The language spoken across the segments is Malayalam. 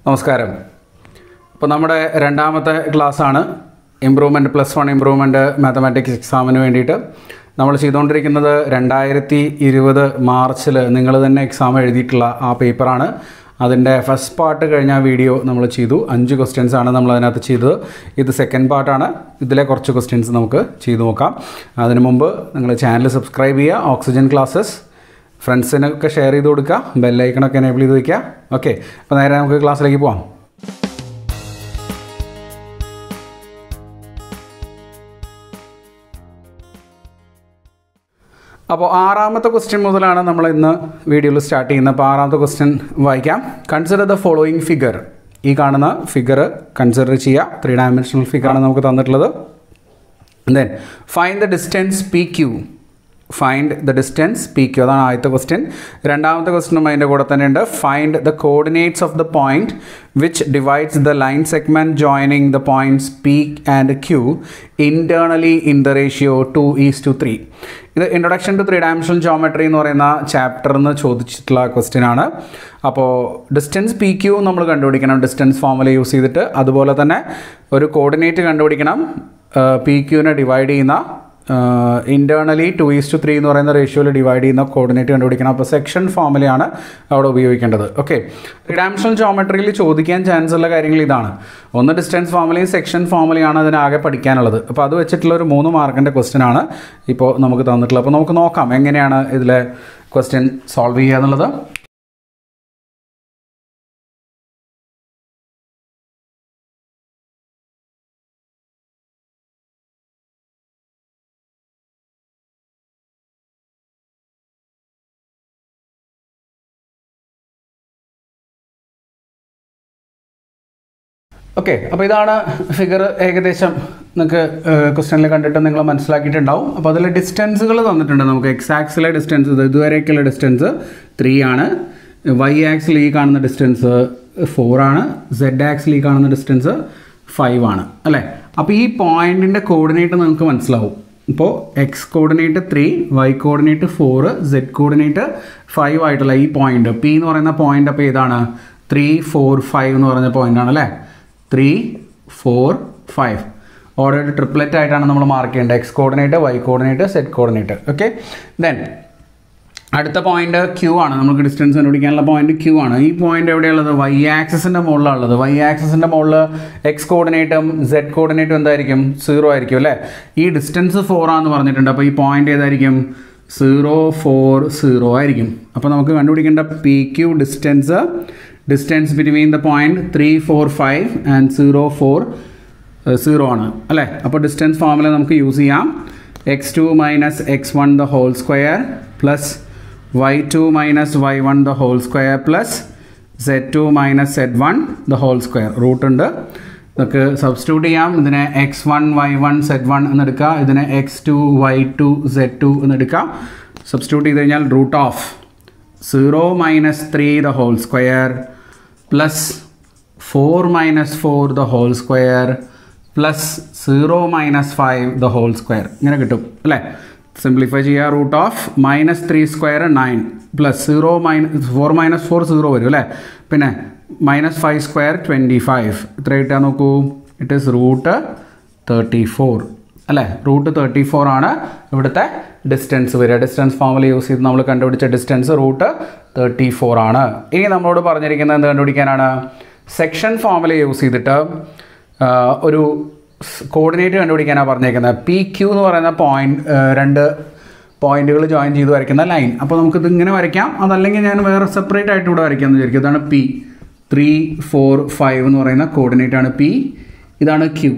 നമസ്കാരം അപ്പോൾ നമ്മുടെ രണ്ടാമത്തെ ക്ലാസ്സാണ് improvement plus one improvement mathematics എക്സാമിന് വേണ്ടിയിട്ട് നമ്മൾ ചെയ്തുകൊണ്ടിരിക്കുന്നത് രണ്ടായിരത്തി ഇരുപത് മാർച്ചിൽ നിങ്ങൾ തന്നെ എക്സാം എഴുതിയിട്ടുള്ള ആ പേപ്പറാണ് അതിൻ്റെ ഫസ്റ്റ് പാർട്ട് കഴിഞ്ഞ വീഡിയോ നമ്മൾ ചെയ്തു അഞ്ച് ക്വസ്റ്റ്യൻസ് ആണ് നമ്മൾ അതിനകത്ത് ചെയ്തത് ഇത് സെക്കൻഡ് പാർട്ടാണ് ഇതിലെ കുറച്ച് ക്വസ്റ്റ്യൻസ് നമുക്ക് ചെയ്തു നോക്കാം അതിനു മുമ്പ് നിങ്ങൾ ചാനൽ സബ്സ്ക്രൈബ് ചെയ്യുക ഓക്സിജൻ ക്ലാസ്സസ് ഫ്രണ്ട്സിനൊക്കെ ഷെയർ ചെയ്ത് കൊടുക്കുക ബെല്ലൈക്കണൊക്കെ എനേബിൾ ചെയ്ത് വയ്ക്കുക ഓക്കെ അപ്പോൾ നേരെ നമുക്ക് ക്ലാസ്സിലേക്ക് പോവാം അപ്പോൾ ആറാമത്തെ ക്വസ്റ്റ്യൻ മുതലാണ് നമ്മൾ ഇന്ന് വീഡിയോയിൽ സ്റ്റാർട്ട് ചെയ്യുന്നത് അപ്പോൾ ആറാമത്തെ ക്വസ്റ്റ്യൻ വായിക്കാം കൺസിഡർ ദ ഫോളോയിങ് ഫിഗർ ഈ കാണുന്ന ഫിഗർ കൺസിഡർ ചെയ്യുക ത്രീ ഡയമെൻഷണൽ ഫിഗറാണ് നമുക്ക് തന്നിട്ടുള്ളത് then find the distance P Q find the distance P Q അതാണ് ആദ്യത്തെ ക്വസ്റ്റ്യൻ രണ്ടാമത്തെ ക്വസ്റ്റ്യനും അതിൻ്റെ കൂടെ തന്നെ ഉണ്ട് find the coordinates of the point which divides the line segment joining the points P and Q internally in the ratio two is to three ഇത് introduction to three dimensional geometry എന്ന് പറയുന്ന ചാപ്റ്ററിൽ നിന്ന് ചോദിച്ചിട്ടുള്ള ക്വസ്റ്റ്യൻ ആണ് അപ്പോൾ ഡിസ്റ്റൻസ് പി ക്യൂ നമ്മൾ കണ്ടുപിടിക്കണം ഡിസ്റ്റൻസ് ഫോമുല യൂസ് ചെയ്തിട്ട് അതുപോലെ തന്നെ ഒരു കോർഡിനേറ്റ് കണ്ടുപിടിക്കണം പി ക്യൂവിനെ ഡിവൈഡ് ചെയ്യുന്ന internally two is to three എന്ന് പറയുന്ന റേഷ്യോയിൽ ഡിവൈഡ് ചെയ്യുന്ന കോർഡിനേറ്റ് കണ്ടുപിടിക്കണം അപ്പോൾ സെക്ഷൻ ഫോമിലാണ് അവിടെ ഉപയോഗിക്കേണ്ടത് ഓക്കെ ഡയമെൻഷണൽ ജോമെട്രിയിൽ ചോദിക്കാൻ ചാൻസ് ഉള്ള കാര്യങ്ങൾ ഇതാണ് ഒന്ന് ഡിസ്റ്റൻസ് ഫോമുലയും സെക്ഷൻ ഫോമുലയാണ് അതിനാകെ പഠിക്കാനുള്ളത് അപ്പോൾ അത് വെച്ചിട്ടുള്ള ഒരു മൂന്ന് മാർക്കിൻ്റെ ക്വസ്റ്റ്യൻ ആണ് ഇപ്പോൾ നമുക്ക് തന്നിട്ടുള്ളത് അപ്പോൾ നമുക്ക് നോക്കാം എങ്ങനെയാണ് ഇതിലെ ക്വസ്റ്റ്യൻ സോൾവ് ചെയ്യുക എന്നുള്ളത് ഓക്കെ അപ്പോൾ ഇതാണ് ഫിഗർ ഏകദേശം നിങ്ങൾക്ക് ക്വസ്റ്റ്യനിൽ കണ്ടിട്ട് നിങ്ങൾ മനസ്സിലാക്കിയിട്ടുണ്ടാവും അപ്പോൾ അതിൽ ഡിസ്റ്റൻസുകൾ തന്നിട്ടുണ്ട് നമുക്ക് എക്സ് ആക്സിലെ ഡിസ്റ്റൻസ് ഇതുവരെയൊക്കെയുള്ള ഡിസ്റ്റൻസ് ത്രീ ആണ് വൈ ആക്സിൽ ഈ കാണുന്ന ഡിസ്റ്റൻസ് ഫോർ ആണ് സെഡ് ആക്സിൽ ഈ കാണുന്ന ഡിസ്റ്റൻസ് ഫൈവ് ആണ് അല്ലേ അപ്പോൾ ഈ പോയിന്റിൻ്റെ കോർഡിനേറ്റ് നിങ്ങൾക്ക് മനസ്സിലാവും ഇപ്പോൾ X coordinate three Y coordinate four Z coordinate five ആയിട്ടുള്ള ഈ പോയിന്റ് പി എന്ന് പറയുന്ന പോയിന്റ് അപ്പോൾ ഏതാണ് ത്രീ ഫോർ ഫൈവ് എന്ന് പറയുന്ന പോയിന്റ് ആണ് അല്ലേ three four five order triplet ആയിട്ടാണ് നമ്മൾ മാർക്ക് ചെയ്യേണ്ടത് X coordinate Y coordinate Z coordinate okay then അടുത്ത പോയിന്റ് ക്യൂ ആണ് നമുക്ക് ഡിസ്റ്റൻസ് കണ്ടുപിടിക്കാനുള്ള പോയിന്റ് ക്യൂ ആണ് ഈ പോയിന്റ് എവിടെയുള്ളത് വൈ ആക്സിസിൻ്റെ മുകളിലുള്ളത് വൈ ആക്സിസിൻ്റെ മുകളിൽ എക്സ് കോർഡിനേറ്റും സെഡ് കോർഡിനേറ്റും എന്തായിരിക്കും സീറോ ആയിരിക്കും അല്ലേ ഈ ഡിസ്റ്റൻസ് ഫോർ ആണെന്ന് പറഞ്ഞിട്ടുണ്ട് അപ്പോൾ ഈ പോയിന്റ് ഏതായിരിക്കും സീറോ ഫോർ സീറോ ആയിരിക്കും അപ്പോൾ നമുക്ക് കണ്ടുപിടിക്കേണ്ട P Q distance distance between the point three four five and zero four zero ആണ് അല്ലേ അപ്പോൾ ഡിസ്റ്റൻസ് ഫോമിൽ നമുക്ക് യൂസ് ചെയ്യാം X two minus X one the whole square plus Y two minus Y one the whole square plus Z two minus Z one the whole square root ഉണ്ട് നമുക്ക് സബ്സ്റ്റിറ്റ്യൂട്ട് ചെയ്യാം ഇതിനെ X one Y one Z one എന്നെടുക്കുക ഇതിനെ X two Y two Z two എന്നെടുക്കുക സബ്സ്റ്റിറ്റ്യൂട്ട് ചെയ്ത് കഴിഞ്ഞാൽ root of zero minus three the whole square plus four minus four the whole square plus zero minus five the whole square ഇങ്ങനെ കിട്ടും അല്ലേ സിംപ്ലിഫൈ ചെയ്യുക root of minus three square nine plus zero minus four minus four zero വരും അല്ലേ പിന്നെ minus five square twenty five എത്ര കിട്ടാൻ നോക്കൂ it is root thirty four അല്ലേ റൂട്ട് തേർട്ടി ഫോർ ആണ് ഇവിടുത്തെ ഡിസ്റ്റൻസ് വരിക ഡിസ്റ്റൻസ് ഫോമിൽ യൂസ് ചെയ്ത് നമ്മൾ കണ്ടുപിടിച്ച ഡിസ്റ്റൻസ് റൂട്ട് തേർട്ടി ഫോർ ആണ് ഇനി നമ്മളോട് പറഞ്ഞിരിക്കുന്നത് എന്ത് കണ്ടുപിടിക്കാനാണ് സെക്ഷൻ ഫോമിൽ യൂസ് ചെയ്തിട്ട് ഒരു കോർഡിനേറ്റ് കണ്ടുപിടിക്കാനാണ് പറഞ്ഞേക്കുന്നത് പി ക്യൂ എന്ന് പറയുന്ന പോയിന്റ് രണ്ട് പോയിന്റുകൾ ജോയിൻ ചെയ്ത് വരയ്ക്കുന്ന ലൈൻ അപ്പോൾ നമുക്കിത് ഇങ്ങനെ വരയ്ക്കാം അതല്ലെങ്കിൽ ഞാൻ വേറെ സെപ്പറേറ്റ് ആയിട്ട് ഇവിടെ വരയ്ക്കാമെന്ന് വിചാരിക്കും ഇതാണ് പി ത്രീ ഫോർ ഫൈവ് എന്ന് പറയുന്ന കോർഡിനേറ്റ് ആണ് പി ഇതാണ് ക്യൂ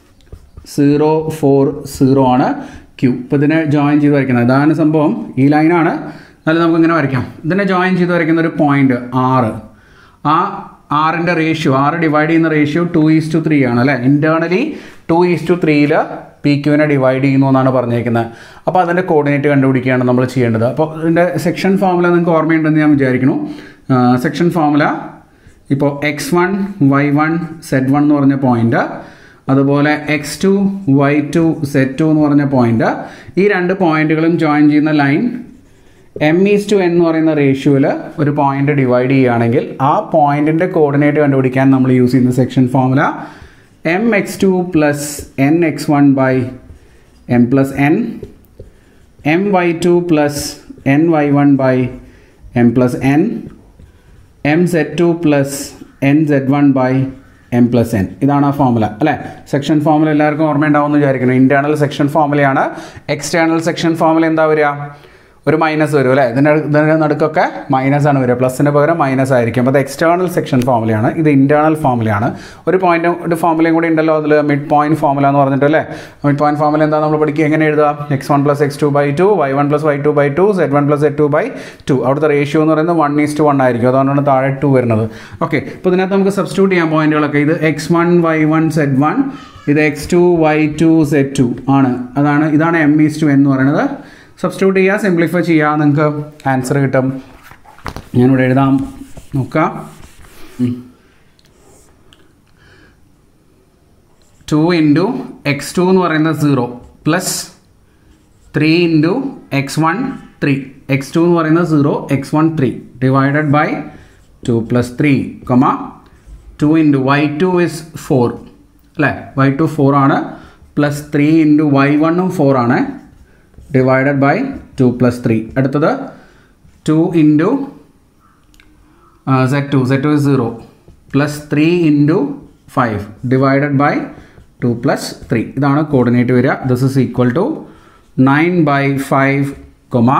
സീറോ ഫോർ സീറോ ആണ് ക്യൂ ഇപ്പോൾ ഇതിനെ ജോയിൻ ചെയ്ത് വരയ്ക്കുന്നത് ഇതാണ് സംഭവം ഈ ലൈനാണ് എന്നാലും നമുക്ക് ഇങ്ങനെ വരയ്ക്കാം ഇതിനെ ജോയിൻ ചെയ്ത് വരയ്ക്കുന്ന ഒരു പോയിന്റ് ആറ് ആ ആറിൻ്റെ റേഷ്യോ ആറ് ഡിവൈഡ് ചെയ്യുന്ന ratio two is to three ആണ് അല്ലേ ഇൻറ്റേർണലി ടു ഈസ് ടു ത്രീയിൽ പി ക്യൂവിനെ ഡിവൈഡ് ചെയ്യുന്നു എന്നാണ് പറഞ്ഞേക്കുന്നത് അപ്പോൾ അതിൻ്റെ കോർഡിനേറ്റ് കണ്ടുപിടിക്കുകയാണ് നമ്മൾ ചെയ്യേണ്ടത് അപ്പോൾ ഇതിൻ്റെ സെക്ഷൻ ഫോമുല നിങ്ങൾക്ക് ഓർമ്മയുണ്ടെന്ന് ഞാൻ വിചാരിക്കുന്നു സെക്ഷൻ ഫോമുല ഇപ്പോൾ X one Y one Z one എന്ന് പറഞ്ഞ പോയിന്റ് അതുപോലെ X two Y two Z two എന്ന് പറഞ്ഞ പോയിന്റ് ഈ രണ്ട് പോയിന്റുകളും ജോയിൻ ചെയ്യുന്ന line M is to N എന്ന് പറയുന്ന റേഷ്യോയിൽ ഒരു പോയിന്റ് ഡിവൈഡ് ചെയ്യുകയാണെങ്കിൽ ആ പോയിന്റിൻ്റെ കോർഡിനേറ്റ് കണ്ടുപിടിക്കാൻ നമ്മൾ യൂസ് ചെയ്യുന്ന section formula M X two plus N X one by M plus N M Y two plus N Y one by M plus N M Z two plus N Z one by M plus N ഇതാണ് ആ ഫോമുല അല്ലേ സെക്ഷൻ ഫോമുല എല്ലാവർക്കും ഓർമ്മയുണ്ടാവുമെന്ന് വിചാരിക്കുന്നു ഇൻറ്റേർണൽ സെക്ഷൻ ഫോമുലയാണ് എക്സ്റ്റേണൽ സെക്ഷൻ ഫോമുല എന്താ വരിക ഒരു മൈനസ് വരും അല്ലേ ഇതിൻ്റെ ഇതിൻ്റെ നടുക്കൊക്കെ മൈനസ് ആണ് വരിക പ്ലസിന് പകരം മൈനസ് ആയിരിക്കും അപ്പോൾ അത് എക്സ്റ്റേണൽ സെക്ഷൻ ഫോമുലയാണ് ഇത് ഇൻറ്റേർണൽ ഫോമുലയാണ് ഒരു പോയിന്റ് ഒരു ഫോമുലയും കൂടി ഉണ്ടല്ലോ അതിൽ മിഡ് പോയിന്റ് ഫോമുല എന്ന് പറഞ്ഞിട്ട് അല്ലേ മിഡ് പോയിന്റ് ഫോമുല എന്താ നമ്മൾ പഠിക്കുക എങ്ങനെ എഴുതുക X one plus X two by two Y one plus Y two by two Z one plus Z two by two അവിടുത്തെ റേഷ്യോ എന്ന് പറയുന്നത് വൺ ഈസ് ടു വൺ ആയിരിക്കും അതുകൊണ്ടാണ് താഴെ ടു വരുന്നത് ഓക്കെ അപ്പോൾ ഇതിനകത്ത് നമുക്ക് സബ്സ്റ്റിറ്റ്യൂട്ട് ചെയ്യാൻ പോയിന്റുകളൊക്കെ ഇത് X one Y one Z one ഇത് X two Y two Z two ആണ് അതാണ് ഇതാണ് എം ഈസ് ടു എന്ന് പറയുന്നത് സബ്സ്റ്റിറ്റ്യൂട്ട് ചെയ്യുക സിംപ്ലിഫൈ ചെയ്യുക നിങ്ങൾക്ക് ആൻസർ കിട്ടും ഞാനിവിടെ എഴുതാം നോക്കാം ടു ഇൻറ്റു എക്സ് ടു എന്ന് പറയുന്നത് zero plus three into X one three X two എന്ന് പറയുന്നത് zero X one three divided by two plus three comma two into Y two is four അല്ലേ വൈ ടു ഫോർ ആണ് പ്ലസ് ത്രീ ഇൻറ്റു വൈ വണ്ണും ഫോർ ആണ് divided by two plus three അടുത്തത് two into Z two Z two is zero plus three into five divided by two plus three ഇതാണ് കോർഡിനേറ്റ് വരിക this is equal to nine by five comma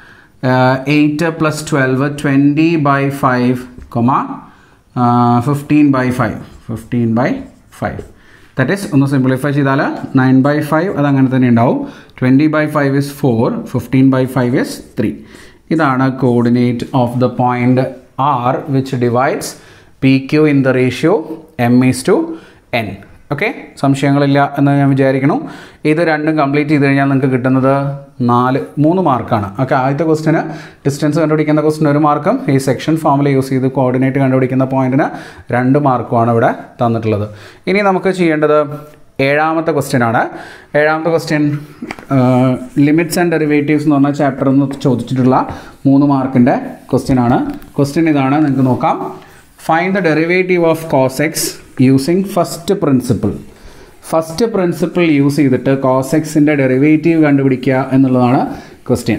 eight plus twelve twenty by five comma fifteen by five fifteen by five that is ഒന്ന് സിംപ്ലിഫൈ ചെയ്താൽ നയൻ ബൈ ഫൈവ് അത് അങ്ങനെ തന്നെ ഉണ്ടാവും twenty by five is four fifteen by five is three ഇതാണ് coordinate of the point R which divides P Q in the ratio M is to N okay സംശയങ്ങളില്ല എന്ന് ഞാൻ വിചാരിക്കണം ഇത് രണ്ടും കംപ്ലീറ്റ് ചെയ്ത് കഴിഞ്ഞാൽ നിങ്ങൾക്ക് കിട്ടുന്നത് നാല് മൂന്ന് മാർക്കാണ് ഓക്കെ ആദ്യത്തെ ക്വസ്റ്റിന് ഡിസ്റ്റൻസ് കണ്ടുപിടിക്കുന്ന ക്വസ്റ്റിന് ഒരു മാർക്കും ഈ സെക്ഷൻ ഫോമിൽ യൂസ് ചെയ്ത് കോർഡിനേറ്റ് കണ്ടുപിടിക്കുന്ന പോയിന്റിന് രണ്ട് മാർക്കുമാണ് ഇവിടെ തന്നിട്ടുള്ളത് ഇനി നമുക്ക് ചെയ്യേണ്ടത് ഏഴാമത്തെ ക്വസ്റ്റ്യൻ ആണ് ഏഴാമത്തെ ക്വസ്റ്റ്യൻ ലിമിറ്റ്സ് ആൻഡ് ഡെറിവേറ്റീവ്സ് എന്ന് പറഞ്ഞ ചാപ്റ്റർ എന്ന് ചോദിച്ചിട്ടുള്ള മൂന്ന് മാർക്കിൻ്റെ ക്വസ്റ്റ്യൻ ആണ് ക്വസ്റ്റ്യൻ ഇതാണ് നിങ്ങൾക്ക് നോക്കാം find the derivative of cos X using first principle first principle use ചെയ്തിട്ട് കോസ് എക്സിൻ്റെ ഡെറിവേറ്റീവ് കണ്ടുപിടിക്കുക എന്നുള്ളതാണ് ക്വസ്റ്റ്യൻ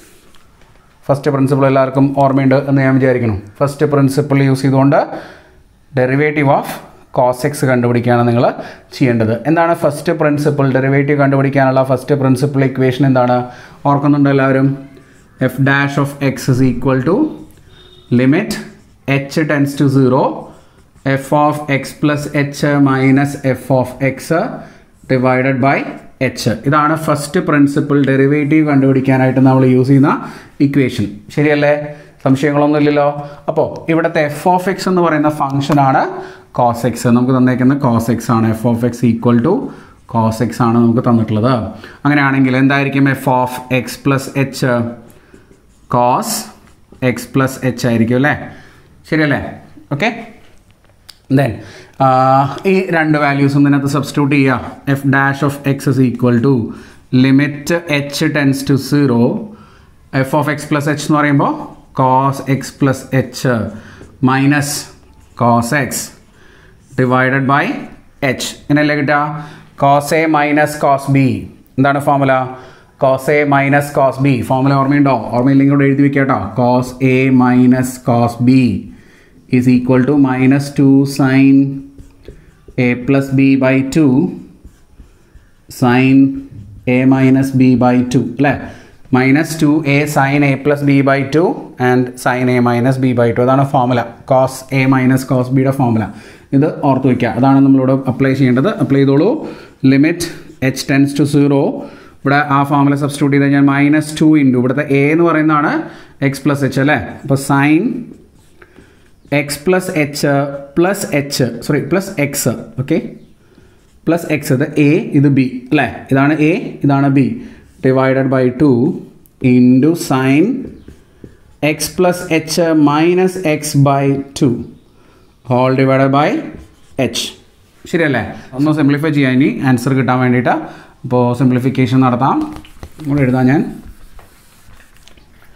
ഫസ്റ്റ് പ്രിൻസിപ്പിൾ എല്ലാവർക്കും ഓർമ്മയുണ്ട് എന്ന് ഞാൻ വിചാരിക്കുന്നു ഫസ്റ്റ് പ്രിൻസിപ്പിൾ യൂസ് ചെയ്തുകൊണ്ട് ഡെറിവേറ്റീവ് ഓഫ് കോസ് എക്സ് കണ്ടുപിടിക്കുകയാണ് നിങ്ങൾ ചെയ്യേണ്ടത് എന്താണ് ഫസ്റ്റ് പ്രിൻസിപ്പിൾ ഡെറിവേറ്റീവ് കണ്ടുപിടിക്കാനുള്ള ഫസ്റ്റ് പ്രിൻസിപ്പിൾ ഇക്വേഷൻ എന്താണ് ഓർക്കുന്നുണ്ട് എല്ലാവരും F dash of X is equal to limit H tends to zero F of X plus H minus F of X divided by H ഇതാണ് ഫസ്റ്റ് പ്രിൻസിപ്പിൾ ഡെറിവേറ്റീവ് കണ്ടുപിടിക്കാനായിട്ട് നമ്മൾ യൂസ് ചെയ്യുന്ന ഇക്വേഷൻ ശരിയല്ലേ സംശയങ്ങളൊന്നും ഇല്ലല്ലോ അപ്പോൾ ഇവിടുത്തെ എഫ് ഓഫ് എക്സ് എന്ന് പറയുന്ന ഫംഗ്ഷനാണ് കോസ് എക്സ് നമുക്ക് തന്നേക്കുന്ന കോസ് എക്സ് ആണ് f of x equal to cos x ആണ് നമുക്ക് തന്നിട്ടുള്ളത് അങ്ങനെയാണെങ്കിൽ എന്തായിരിക്കും f of X plus h cos x plus h ആയിരിക്കും അല്ലേ ശരിയല്ലേ ഓക്കെ ദെൻ ഈ രണ്ട് വാല്യൂസും ഇതിനകത്ത് സബ്സ്റ്റിറ്റ്യൂട്ട് ചെയ്യുക f dash of X is equal to limit H tends to zero F of X plus h എന്ന് പറയുമ്പോൾ cos x plus H minus cos x divided by h ഇങ്ങനെയല്ലേ കിട്ടുക cos a minus cos b എന്താണ് formula cos a minus cos b formula ഓർമ്മയുണ്ടോ ഓർമ്മയില്ലെങ്കിൽ ഇവിടെ എഴുതി വെക്കുക കേട്ടോ cos a minus cos b is equal to minus two sine a plus b by to sine a minus b by two അല്ലേ minus two a sine a plus b by two and sine a minus b by two അതാണ് formula cos a minus cos ബിയുടെ ഫോമുല ഇത് ഓർത്ത് വയ്ക്കുക അതാണ് നമ്മളിവിടെ അപ്ലൈ ചെയ്യേണ്ടത് അപ്ലൈ ചെയ്തോളൂ limit H tends to zero ഇവിടെ ആ ഫോമുല സബ്സ്റ്റിറ്റ്യൂട്ട് ചെയ്ത് കഴിഞ്ഞാൽ മൈനസ് ടു ഇൻറ്റു ഇവിടുത്തെ എ എന്ന് പറയുന്നതാണ് എക്സ് പ്ലസ് എച്ച് അല്ലേ അപ്പോൾ sine x plus h plus h sorry plus x okay plus x ഇത് എ ഇത് ബി അല്ലേ ഇതാണ് എ ഇതാണ് b divided by two into sine x plus H minus x by two whole divided by h ശരിയല്ലേ ഒന്ന് സിംപ്ലിഫൈ ചെയ്യാൻ ഇനി ആൻസർ കിട്ടാൻ വേണ്ടിയിട്ട് അപ്പോൾ സിംപ്ലിഫിക്കേഷൻ നടത്താം ഇവിടെ എഴുതാം ഞാൻ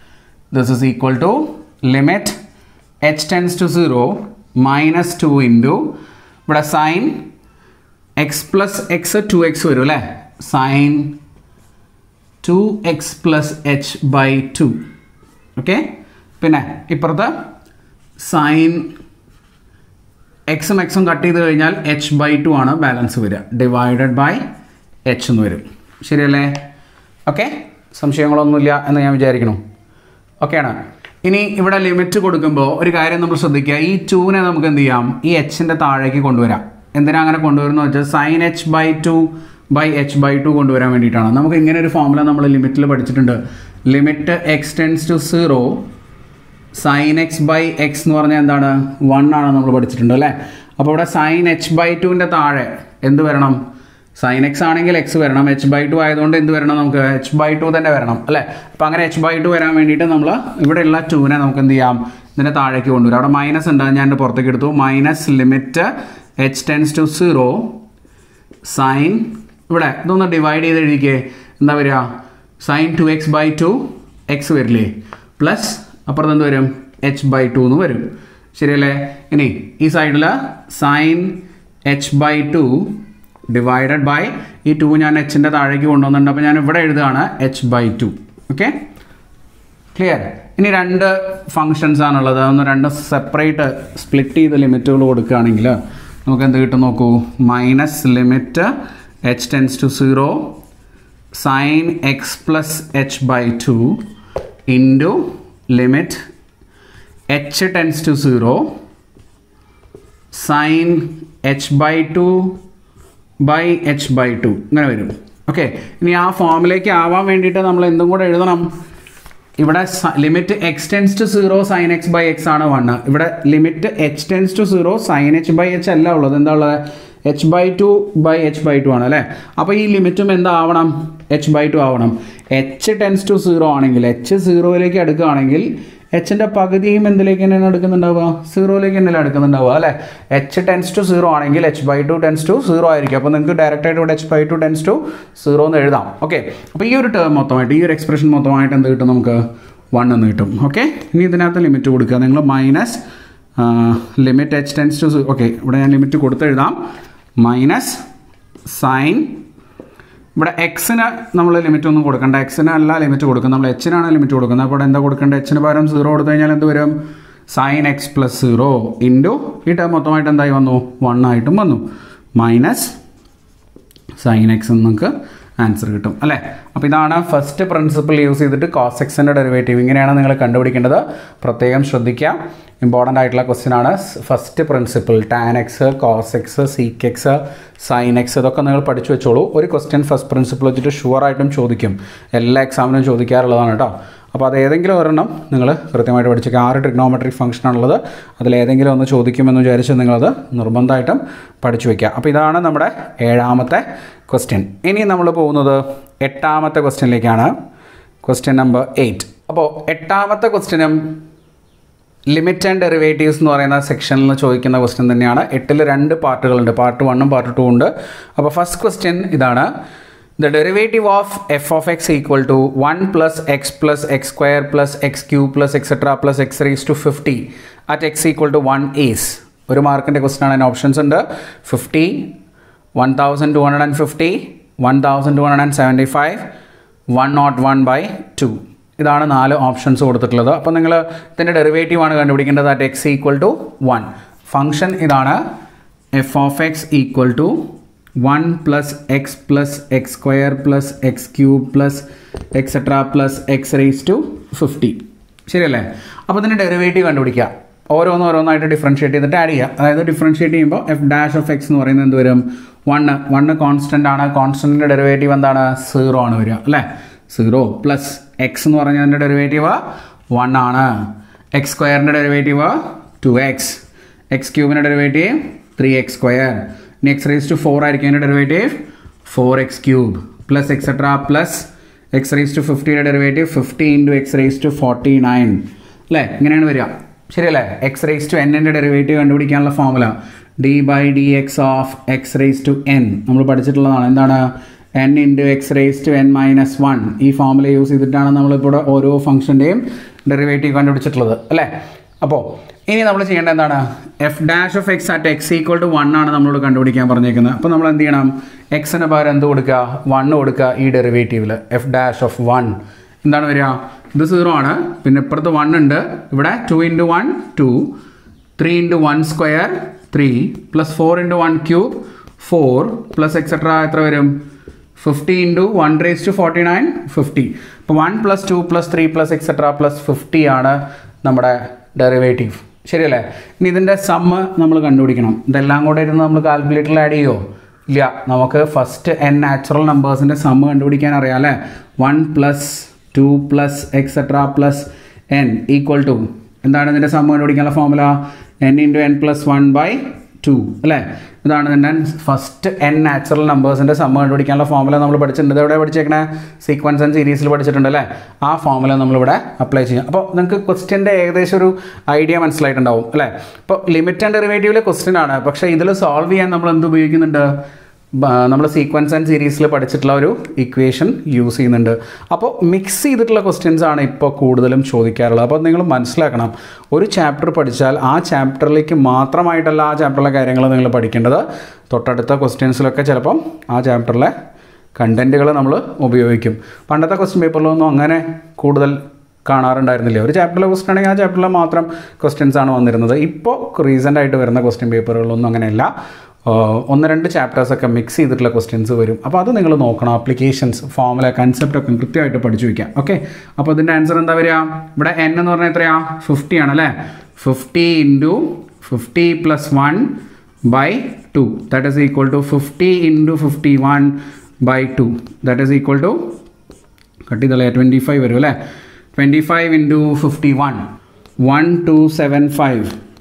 this is equal to limit H tends to zero minus two into ഇവിടെ sine x plus X two x വരും അല്ലേ sine two x plus h by two okay പിന്നെ ഇപ്പുറത്ത് സൈൻ എക്സും എക്സും കട്ട് ചെയ്ത് കഴിഞ്ഞാൽ എച്ച് ബൈ ടു ആണ് ബാലൻസ് വരിക ഡിവൈഡഡ് ബൈ എച്ച് എന്ന് വരും ശരിയല്ലേ ഓക്കെ സംശയങ്ങളൊന്നുമില്ല എന്ന് ഞാൻ വിചാരിക്കുന്നു ഓക്കെയാണ് ഇനി ഇവിടെ ലിമിറ്റ് കൊടുക്കുമ്പോൾ ഒരു കാര്യം നമ്മൾ ശ്രദ്ധിക്കുക ഈ ടൂനെ നമുക്ക് എന്ത് ചെയ്യാം ഈ എച്ചിൻ്റെ താഴേക്ക് കൊണ്ടുവരാം എന്തിനാ അങ്ങനെ കൊണ്ടുവരുന്നത് വെച്ചാൽ sine h by two by h by two കൊണ്ടുവരാൻ വേണ്ടിയിട്ടാണ് നമുക്ക് ഇങ്ങനെ ഒരു ഫോമുല നമ്മൾ ലിമിറ്റിൽ പഠിച്ചിട്ടുണ്ട് limit x tends to zero sine x by x എന്ന് പറഞ്ഞാൽ എന്താണ് വൺ ആണ് നമ്മൾ പഠിച്ചിട്ടുണ്ട് അല്ലേ അപ്പോൾ ഇവിടെ സൈൻ എച്ച് ബൈ ടുവിൻ്റെ താഴെ എന്ത് വരണം സൈൻ എക്സ് ആണെങ്കിൽ എക്സ് വരണം എച്ച് ബൈ ടു ആയതുകൊണ്ട് എന്ത് വരണം നമുക്ക് എച്ച് ബൈ ടു തന്നെ വരണം അല്ലേ അപ്പോൾ അങ്ങനെ എച്ച് ബൈ ടു വരാൻ വേണ്ടിയിട്ട് നമ്മൾ ഇവിടെയുള്ള ടൂവിനെ നമുക്ക് എന്ത് ചെയ്യാം ഇതിൻ്റെ താഴേക്ക് കൊണ്ടുവരാം അവിടെ മൈനസ് ഉണ്ട് ഞാൻ എൻ്റെ പുറത്തേക്ക് എടുത്തു minus limit H tends to zero sine ഇവിടെ ഇതൊന്ന് ഡിവൈഡ് ചെയ്ത് എഴുതിക്കേ എന്താ വരിക sine two x by two x വരില്ലേ പ്ലസ് അപ്പുറത്ത് എന്ത് വരും എച്ച് ബൈ ടു എന്ന് വരും ശരിയല്ലേ ഇനി ഈ സൈഡിൽ sine h by two divided by ഈ ടു ഞാൻ എച്ചിൻ്റെ താഴേക്ക് കൊണ്ടുവന്നിട്ടുണ്ട് അപ്പോൾ ഞാൻ ഇവിടെ എഴുതുകയാണ് h by two okay clear ഇനി രണ്ട് ഫങ്ഷൻസ് ആണുള്ളത് ഒന്ന് രണ്ട് സെപ്പറേറ്റ് സ്പ്ലിറ്റ് ചെയ്ത് ലിമിറ്റുകൾ കൊടുക്കുകയാണെങ്കിൽ നമുക്ക് എന്ത് കിട്ടും നോക്കൂ minus limit H tends to zero sine x plus h by two into limit H tends to zero sine h by two by h by two ഇങ്ങനെ വരും ഓക്കെ ഇനി ആ ഫോമിലേക്ക് ആവാൻ വേണ്ടിയിട്ട് നമ്മൾ എന്തും കൂടെ എഴുതണം ഇവിടെ limit x tends to zero sine x by x ആണ് വൺ ഇവിടെ limit H tends to zero sine h by h അല്ല ഉള്ളത് എന്താ ഉള്ളത് h by two by h by two ആണ് അല്ലേ അപ്പോൾ ഈ ലിമിറ്റും എന്താവണം എച്ച് ബൈ ടു ആവണം എച്ച് ടെൻസ് ടു സീറോ ആണെങ്കിൽ എച്ച് സീറോയിലേക്ക് അടുക്കുകയാണെങ്കിൽ എച്ചിൻ്റെ പകുതിയും എന്തിലേക്ക് തന്നെയാണ് എടുക്കുന്നുണ്ടാവുക സീറോയിലേക്ക് തന്നെയല്ലേ എടുക്കുന്നുണ്ടാവുക അല്ലേ എച്ച് ടെൻസ് ടു സീറോ ആണെങ്കിൽ h by two tends to zero ആയിരിക്കും അപ്പോൾ നിങ്ങൾക്ക് ഡയറക്റ്റ് ആയിട്ട് ഇവിടെ h by two tends to zero എന്ന് എഴുതാം ഓക്കെ അപ്പോൾ ഈ ഒരു ടേം മൊത്തമായിട്ട് ഈ ഒരു എക്സ്പ്രഷൻ മൊത്തമായിട്ട് എന്ത് കിട്ടും നമുക്ക് വൺ എന്ന് കിട്ടും ഓക്കെ ഇനി ഇതിനകത്ത് ലിമിറ്റ് കൊടുക്കുക നിങ്ങൾ minus limit H tends to okay ഇവിടെ ഞാൻ ലിമിറ്റ് കൊടുത്തെഴുതാം മൈനസ് സൈൻ ഇവിടെ എക്സിന് നമ്മൾ ലിമിറ്റ് ഒന്നും കൊടുക്കണ്ട എക്സിന് അല്ല ലിമിറ്റ് കൊടുക്കുന്നത് നമ്മൾ എച്ചിനാണ് ലിമിറ്റ് കൊടുക്കുന്നത് അപ്പോൾ ഇവിടെ എന്താ കൊടുക്കേണ്ടത് എച്ചിന് പകരം സീറോ കൊടുത്തു കഴിഞ്ഞാൽ എന്ത് വരും sine x plus zero into ഈ ടേം മൊത്തമായിട്ട് എന്തായി വന്നു വൺ ആയിട്ടും വന്നു മൈനസ് സൈൻ എക്സ് നമുക്ക് ആൻസർ കിട്ടും അല്ലേ അപ്പോൾ ഇതാണ് ഫസ്റ്റ് പ്രിൻസിപ്പിൾ യൂസ് ചെയ്തിട്ട് കോസ് എക്സിൻ്റെ ഡെറിവേറ്റീവ് ഇങ്ങനെയാണ് നിങ്ങൾ കണ്ടുപിടിക്കേണ്ടത് പ്രത്യേകം ശ്രദ്ധിക്കുക ഇമ്പോർട്ടൻ്റ് ആയിട്ടുള്ള ക്വസ്റ്റ്യൻ ആണ് first principle tan x cos x sec x sine x ഇതൊക്കെ നിങ്ങൾ പഠിച്ചു വെച്ചോളൂ ഒരു ക്വസ്റ്റ്യൻ ഫസ്റ്റ് പ്രിൻസിപ്പിൾ വെച്ചിട്ട് ഷുവറായിട്ടും ചോദിക്കും എല്ലാ എക്സാമിനും ചോദിക്കാറുള്ളതാണ് കേട്ടോ അപ്പോൾ അത് ഏതെങ്കിലും ഒരെണ്ണം നിങ്ങൾ കൃത്യമായിട്ട് പഠിച്ചേക്കുക ആറ് ട്രിഗ്നോമെട്രിക് ഫംഗ്ഷൻ ആണുള്ളത് അതിലേതെങ്കിലും ഒന്ന് ചോദിക്കുമെന്ന് വിചാരിച്ച് നിങ്ങളത് നിർബന്ധമായിട്ടും പഠിച്ചു വയ്ക്കുക അപ്പോൾ ഇതാണ് നമ്മുടെ ഏഴാമത്തെ ക്വസ്റ്റ്യൻ ഇനി നമ്മൾ പോകുന്നത് എട്ടാമത്തെ ക്വസ്റ്റ്യനിലേക്കാണ് ക്വസ്റ്റ്യൻ നമ്പർ എയ്റ്റ് അപ്പോൾ എട്ടാമത്തെ ക്വസ്റ്റ്യനും ലിമിറ്റ് ആൻഡ് ഡെറിവേറ്റീവ്സ് എന്ന് പറയുന്ന സെക്ഷനിൽ നിന്ന് ചോദിക്കുന്ന ക്വസ്റ്റ്യൻ തന്നെയാണ് എട്ടിൽ രണ്ട് പാർട്ടുകളുണ്ട് പാർട്ട് വണ്ണും പാർട്ട് ടു ഉണ്ട് അപ്പോൾ ഫസ്റ്റ് ക്വസ്റ്റ്യൻ ഇതാണ് the derivative of f of x equal to one plus x plus x square plus x cube plus etcetera plus x raise to fifty at x equal to one is ഒരു മാർക്കിൻ്റെ ക്വസ്റ്റ്യൻ ആണ് അതിന് ഓപ്ഷൻസ് ഉണ്ട് fifty one thousand two hundred and fifty one thousand two hundred and seventy five one nought one by to ഇതാണ് നാല് ഓപ്ഷൻസ് കൊടുത്തിട്ടുള്ളത് അപ്പോൾ നിങ്ങൾ ഇതിൻ്റെ ഡെറിവേറ്റീവ് ആണ് കണ്ടുപിടിക്കേണ്ടത് at x equal to one function ഇതാണ് f of x equal to one plus x plus x square plus x cube plus etcetera plus x raise to fifty ശരിയല്ലേ അപ്പോൾ ഇതിൻ്റെ ഡെറിവേറ്റീവ് കണ്ടുപിടിക്കുക ഓരോന്ന് ഓരോന്നായിട്ട് ഡിഫറൻഷ്യേറ്റ് ചെയ്തിട്ട് ആഡ് ചെയ്യുക അതായത് ഡിഫറൻഷ്യേറ്റ് ചെയ്യുമ്പോൾ എഫ് ഡാഷ് ഓഫ് എക്സ് എന്ന് പറയുന്നത് എന്ത് വരും വണ്ണ് വണ്ണ് കോൺസ്റ്റൻ്റ് ആണ് കോൺസ്റ്റൻറ്റിൻ്റെ ഡെറിവേറ്റീവ് എന്താണ് സീറോ ആണ് വരിക അല്ലേ സീറോ പ്ലസ് എക്സ് എന്ന് പറഞ്ഞതിൻ്റെ ഡെറിവേറ്റീവ് വൺ ആണ് എക്സ് സ്ക്വയറിൻ്റെ ഡെറിവേറ്റീവ് ടു എക്സ് എക്സ് ക്യൂബിൻ്റെ ഡെറിവേറ്റീവ് ത്രീ എക്സ് സ്ക്വയർ ഇനി എക്സ് റേസ് ടു ഫോർ ആയിരിക്കും അതിൻ്റെ derivative four x cube plus etcetera plus x raise to ഫിഫ്റ്റിയുടെ derivative fifty into x raise to forty nine അല്ലേ ഇങ്ങനെയാണ് വരിക ശരിയല്ലേ എക്സ് റേസ് ടു എന്നിൻ്റെ ഡെറിവേറ്റീവ് കണ്ടുപിടിക്കാനുള്ള formula d by d x of x raise to n നമ്മൾ പഠിച്ചിട്ടുള്ളതാണ് എന്താണ് n into x raise to n minus one ഈ ഫോമുല യൂസ് ചെയ്തിട്ടാണ് നമ്മളിപ്പോൾ ഓരോ ഫംഗ്ഷൻ്റെയും ഡെറിവേറ്റീവ് കണ്ടുപിടിച്ചിട്ടുള്ളത് അല്ലേ അപ്പോൾ ഇനി നമ്മൾ ചെയ്യേണ്ടത് എന്താണ് f dash of x at x equal to one ആണ് നമ്മളോട് കണ്ടുപിടിക്കാൻ പറഞ്ഞേക്കുന്നത് അപ്പോൾ നമ്മൾ എന്ത് ചെയ്യണം എക്സിന് പകരം എന്ത് കൊടുക്കുക വൺ കൊടുക്കുക ഈ ഡെറിവേറ്റീവിൽ എഫ് ഡാഷ് ഓഫ് വൺ എന്താണ് വരിക ഇത് സീറോ ആണ് പിന്നെ ഇപ്പുറത്ത് വൺ ഉണ്ട് ഇവിടെ two into one two three into one square three plus four into one cube four plus etcetera എത്ര വരും fifty into one raise to forty nine fifty ഇപ്പോൾ one plus two plus three plus etcetera plus fifty ആണ് നമ്മുടെ ഡെറിവേറ്റീവ് ശരിയല്ലേ ഇനി ഇതിൻ്റെ സമ്മ് നമ്മൾ കണ്ടുപിടിക്കണം ഇതെല്ലാം കൂടെ ഇരുന്ന് നമ്മൾ കാൽക്കുലേറ്ററിൽ ആഡ് ചെയ്യുമോ ഇല്ല നമുക്ക് ഫസ്റ്റ് എൻ നാച്ചുറൽ നമ്പേഴ്സിൻ്റെ സമ്മ് കണ്ടുപിടിക്കാൻ അറിയാം അല്ലേ one plus two plus etcetera plus n equal to എന്താണ് ഇതിൻ്റെ സമ്മ് കണ്ടുപിടിക്കാനുള്ള formula n into n plus one by two അല്ലേ ഇതാണ് ഇതിൻ്റെ ഫസ്റ്റ് എൻ നാച്ചുറൽ നമ്പേഴ്സിൻ്റെ സമ്മ കണ്ടുപിടിക്കാനുള്ള ഫോമുല നമ്മൾ പഠിച്ചിട്ടുണ്ട് ഇത് എവിടെ പഠിച്ചേക്കണേ സീക്വൻസ് ആൻഡ് സീരീസിൽ പഠിച്ചിട്ടുണ്ട് അല്ലേ ആ ഫോമുല നമ്മളിവിടെ അപ്ലൈ ചെയ്യാം അപ്പോൾ നിങ്ങൾക്ക് ക്വസ്റ്റ്യൻ്റെ ഏകദേശം ഒരു ഐഡിയ മനസ്സിലായിട്ടുണ്ടാവും അല്ലേ ഇപ്പോൾ ലിമിറ്റ് ആൻഡ് ഡെറിവേറ്റീവിലെ ക്വസ്റ്റ്യൻ ആണ് പക്ഷേ ഇതിൽ സോൾവ് ചെയ്യാൻ നമ്മൾ എന്ത് ഉപയോഗിക്കുന്നുണ്ട് നമ്മൾ സീക്വൻസ് ആൻഡ് സീരീസിൽ പഠിച്ചിട്ടുള്ള ഒരു ഇക്വേഷൻ യൂസ് ചെയ്യുന്നുണ്ട് അപ്പോൾ മിക്സ് ചെയ്തിട്ടുള്ള ക്വസ്റ്റ്യൻസ് ആണ് ഇപ്പോൾ കൂടുതലും ചോദിക്കാറുള്ളത് അപ്പോൾ നിങ്ങൾ മനസ്സിലാക്കണം ഒരു ചാപ്റ്റർ പഠിച്ചാൽ ആ ചാപ്റ്ററിലേക്ക് മാത്രമായിട്ടല്ല ആ ചാപ്റ്ററിലെ കാര്യങ്ങൾ നിങ്ങൾ പഠിക്കേണ്ടത് തൊട്ടടുത്ത ക്വസ്റ്റ്യൻസിലൊക്കെ ചിലപ്പം ആ ചാപ്റ്ററിലെ കണ്ടൻറ്റുകൾ നമ്മൾ ഉപയോഗിക്കും പണ്ടത്തെ ക്വസ്റ്റ്യൻ പേപ്പറിലൊന്നും അങ്ങനെ കൂടുതൽ കാണാറുണ്ടായിരുന്നില്ല ഒരു ചാപ്റ്ററിലെ ക്വസ്റ്റൻ ആണെങ്കിൽ ആ ചാപ്റ്ററിൽ മാത്രം ക്വസ്റ്റ്യൻസ് ആണ് വന്നിരുന്നത് ഇപ്പോൾ റീസെൻ്റ് ആയിട്ട് വരുന്ന ക്വസ്റ്റ്യൻ പേപ്പറുകളൊന്നും അങ്ങനെയല്ല ഒന്ന് രണ്ട് ചാപ്റ്റേഴ്സൊക്കെ മിക്സ് ചെയ്തിട്ടുള്ള ക്വസ്റ്റ്യൻസ് വരും അപ്പോൾ അത് നിങ്ങൾ നോക്കണം ആപ്ലിക്കേഷൻസ് ഫോമുല കൺസെപ്റ്റ് ഒക്കെ കൃത്യമായിട്ട് പഠിച്ചു വയ്ക്കാം ഓക്കെ അപ്പോൾ ഇതിൻ്റെ ആൻസർ എന്താ വരിക ഇവിടെ എൻ എന്ന് പറഞ്ഞാൽ എത്രയാ ഫിഫ്റ്റി ആണ് അല്ലേ fifty into fifty plus one by two that is equal to fifty into fifty one by two that is equal to cut ചെയ്തല്ലേ ട്വൻറ്റി ഫൈവ് വരും അല്ലേ twenty five into fifty one one two seven five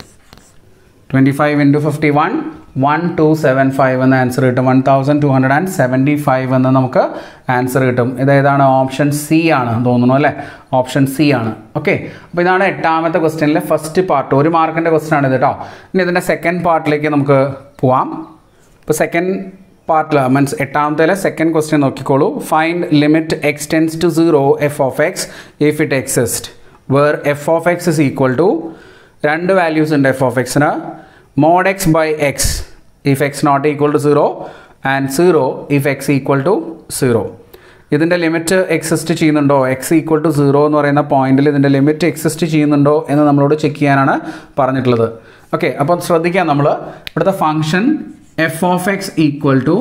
twenty five into fifty one one two seven five എന്ന ആൻസർ കിട്ടും one thousand two hundred and seventy five എന്ന് നമുക്ക് ആൻസർ കിട്ടും ഇതേതാണ് ഓപ്ഷൻ സി ആണ് തോന്നുന്നു അല്ലേ ഓപ്ഷൻ സി ആണ് ഓക്കെ അപ്പോൾ ഇതാണ് എട്ടാമത്തെ ക്വസ്റ്റ്യനിലെ ഫസ്റ്റ് പാർട്ട് ഒരു മാർക്കിൻ്റെ ക്വസ്റ്റ്യൻ ആണ് ഇത് കേട്ടോ ഇനി ഇതിൻ്റെ സെക്കൻഡ് പാർട്ടിലേക്ക് നമുക്ക് പോവാം ഇപ്പോൾ സെക്കൻഡ് പാർട്ടിൽ മീൻസ് എട്ടാമത്തെ സെക്കൻഡ് ക്വസ്റ്റ്യൻ നോക്കിക്കോളൂ find limit x tends to zero F of x if it exist where f of X is equal to രണ്ട് വാല്യൂസ് ഉണ്ട് എഫ് ഓഫ് എക്സിന് mod x by x if x not equal to zero and zero if x equal to zero ഇതിൻ്റെ ലിമിറ്റ് എക്സിസ്റ്റ് ചെയ്യുന്നുണ്ടോ എക്സ് ഈക്വൽ ടു സീറോ എന്ന് പറയുന്ന പോയിന്റിൽ ഇതിൻ്റെ ലിമിറ്റ് എക്സിസ്റ്റ് ചെയ്യുന്നുണ്ടോ എന്ന് നമ്മളോട് ചെക്ക് ചെയ്യാനാണ് പറഞ്ഞിട്ടുള്ളത് ഓക്കെ അപ്പം ശ്രദ്ധിക്കാം നമ്മൾ ഇവിടുത്തെ function f of x equal to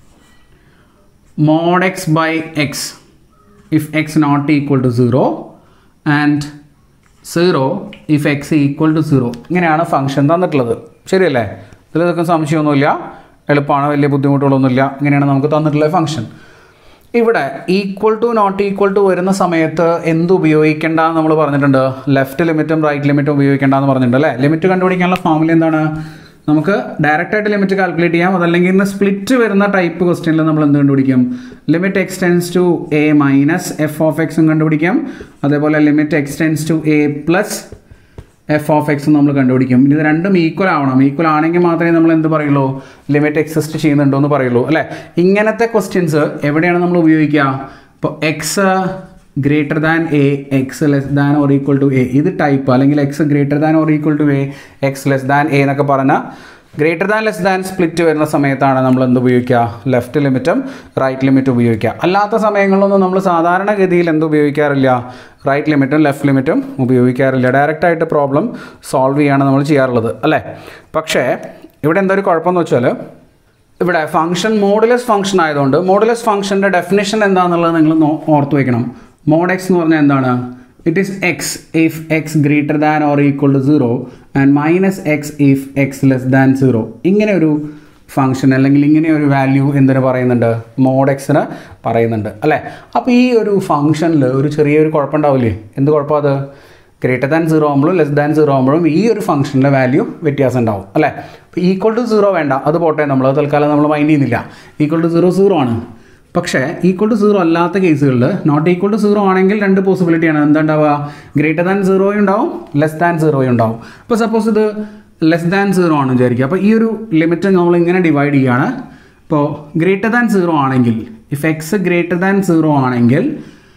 mod x by x if x not equal to zero and zero if x equal to zero ഇങ്ങനെയാണ് ഫംഗ്ഷൻ തന്നിട്ടുള്ളത് ശരിയല്ലേ ഇതിൽ ഇതൊക്കെ സംശയമൊന്നുമില്ല എളുപ്പമാണ് വലിയ ബുദ്ധിമുട്ടുകളൊന്നുമില്ല ഇങ്ങനെയാണ് നമുക്ക് തന്നിട്ടുള്ള ഫംഗ്ഷൻ ഇവിടെ equal to not equal to വരുന്ന സമയത്ത് എന്ത് ഉപയോഗിക്കേണ്ട എന്ന് നമ്മൾ പറഞ്ഞിട്ടുണ്ട് ലെഫ്റ്റ് ലിമിറ്റും റൈറ്റ് ലിമിറ്റും ഉപയോഗിക്കേണ്ട എന്ന് പറഞ്ഞിട്ടുണ്ട് അല്ലേ ലിമിറ്റ് കണ്ടുപിടിക്കാനുള്ള ഫോമുല എന്താണ് നമുക്ക് ഡയറക്റ്റ് ആയിട്ട് ലിമിറ്റ് കാൽക്കുലേറ്റ് ചെയ്യാം അതല്ലെങ്കിൽ ഇന്ന് സ്പ്ലിറ്റ് വരുന്ന ടൈപ്പ് ക്വസ്റ്റ്യനിൽ നമ്മൾ എന്ത് കണ്ടുപിടിക്കും limit x tends to a minus F of എക്സും കണ്ടുപിടിക്കാം അതേപോലെ limit x tends to a plus f of x നമ്മൾ കണ്ടുപിടിക്കും ഇത് രണ്ടും ഈക്വൽ ആവണം ഈക്വൽ ആണെങ്കിൽ മാത്രമേ നമ്മൾ എന്ത് പറയുള്ളൂ ലിമിറ്റ് എക്സിസ്റ്റ് ചെയ്യുന്നുണ്ടോ എന്ന് പറയുള്ളൂ അല്ലേ ഇങ്ങനത്തെ ക്വസ്റ്റ്യൻസ് എവിടെയാണ് നമ്മൾ ഉപയോഗിക്കുക ഇപ്പോൾ x greater than a x less than or equal to a ഇത് ടൈപ്പ് അല്ലെങ്കിൽ x greater than or equal to a x less than a എന്നൊക്കെ പറഞ്ഞാൽ greater than less than split വരുന്ന സമയത്താണ് നമ്മൾ എന്ത് ഉപയോഗിക്കുക ലെഫ്റ്റ് ലിമിറ്റും റൈറ്റ് ലിമിറ്റും ഉപയോഗിക്കുക അല്ലാത്ത സമയങ്ങളിലൊന്നും നമ്മൾ സാധാരണഗതിയിൽ എന്ത് ഉപയോഗിക്കാറില്ല റൈറ്റ് ലിമിറ്റും ലെഫ്റ്റ് ലിമിറ്റും ഉപയോഗിക്കാറില്ല ഡയറക്റ്റായിട്ട് പ്രോബ്ലം സോൾവ് ചെയ്യാണ് നമ്മൾ ചെയ്യാറുള്ളത് അല്ലേ പക്ഷേ ഇവിടെ എന്തൊരു കുഴപ്പമെന്ന് വെച്ചാൽ ഇവിടെ ഫംഗ്ഷൻ മോഡുലസ് ഫംഗ്ഷൻ ആയതുകൊണ്ട് മോഡുലസ് ഫംഗ്ഷൻ്റെ ഡെഫിനേഷൻ എന്താണെന്നുള്ളത് നിങ്ങൾ ഓർത്ത് വയ്ക്കണം മോഡ് എക്സ് എന്ന് പറഞ്ഞാൽ എന്താണ് it is x if x greater than or equal to zero and minus x if x less than zero ഇങ്ങനെ ഒരു ഫംഗ്ഷൻ അല്ലെങ്കിൽ ഇങ്ങനെ ഒരു വാല്യൂ എന്തിനു പറയുന്നുണ്ട് മോഡ് എക്സിന് പറയുന്നുണ്ട് അല്ലേ അപ്പോൾ ഈ ഒരു ഫംഗ്ഷനിൽ ഒരു ചെറിയൊരു കുഴപ്പമുണ്ടാവില്ലേ എന്ത് കുഴപ്പം അത് ഗ്രേറ്റർ ദാൻ സീറോ ആകുമ്പോഴും ലെസ് ദാൻ സീറോ ആകുമ്പോഴും ഈ ഒരു ഫംഗ്ഷൻ്റെ വാല്യൂ വ്യത്യാസം ഉണ്ടാവും അല്ലേ അപ്പോൾ ഈക്വൽ ടു സീറോ വേണ്ട അത് പോട്ടെ നമ്മൾ തൽക്കാലം നമ്മൾ മൈൻഡ് ചെയ്യുന്നില്ല ഈക്വൽ ടു സീറോ സീറോ ആണ് പക്ഷേ ഈക്വൽ ടു സീറോ അല്ലാത്ത കേസുകളിൽ നോട്ട് ഈക്വൽ ടു സീറോ ആണെങ്കിൽ രണ്ട് പോസിബിലിറ്റിയാണ് എന്താ ഉണ്ടാവുക ഗ്രേറ്റർ ദാൻ സീറോയും ഉണ്ടാവും ലെസ് ദാൻ സീറോയും ഉണ്ടാവും അപ്പോൾ സപ്പോസ് ഇത് ലെസ് ദാൻ സീറോ ആണ് വിചാരിക്കുക അപ്പോൾ ഈ ഒരു ലിമിറ്റ് നമ്മൾ ഇങ്ങനെ ഡിവൈഡ് ചെയ്യുകയാണ് ഇപ്പോൾ ഗ്രേറ്റർ ദാൻ സീറോ ആണെങ്കിൽ if x greater than zero ആണെങ്കിൽ